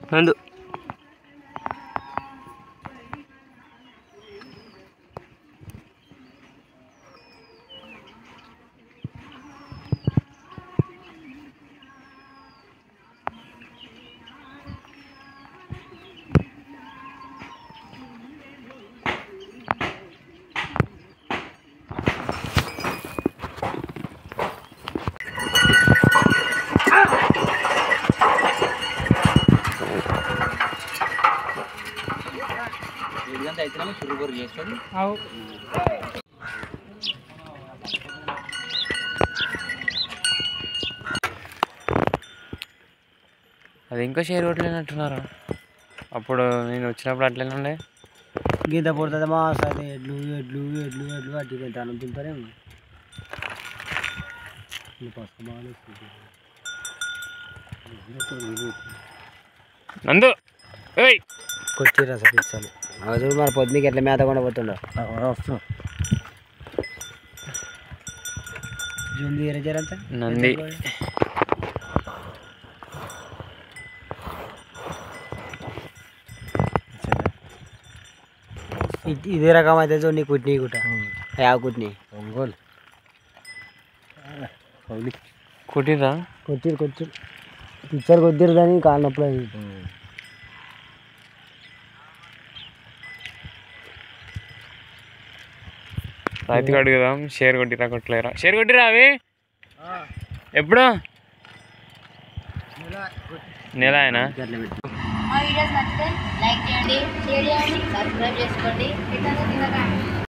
నందు ఇదంతా అయితే చురుగు చేసుకొని అది ఇంకా షేర్ కొట్టలేనట్టున్నారు అప్పుడు నేను వచ్చినప్పుడు అట్లనే ఉండే గీత పుడుతుంది మా సరే ఎడ్లు ఎడ్లు ఎడ్లు ఎడ్లు అట్టి తింటాను తింటారేమో పసుపు బాగా నందు ఏయ్ కొట్టి రస పిచ్చాలి చూడు మరి పొద్దుకి ఎట్లా మేత కూడా పోతుండో వస్తున్నా జుంది ఎర జరంతా నంది ఇది- ఇదే రకం అయితే చూడు నీ కుట్ని కుట్ట యా కుట్ని ఒంగోలు కుట్టిరా కొట్టిరు కొట్టిరు పిక్చర్ కొద్దిరు కానీ కాళ్ళ నొప్పులు అయింది. రైతుకు అడుగుదాం షేర్ కొట్టిరా కొట్టలేరా షేర్ కొట్టిరా అవి ఎప్పుడు నెల ఆయన గట్ల పెట్టి మా వీడియోస్ నచ్చితే లైక్ చేయండి షేర్ చేయండి సబ్స్క్రైబ్ చేసుకోండి ఇట్లా తినకండి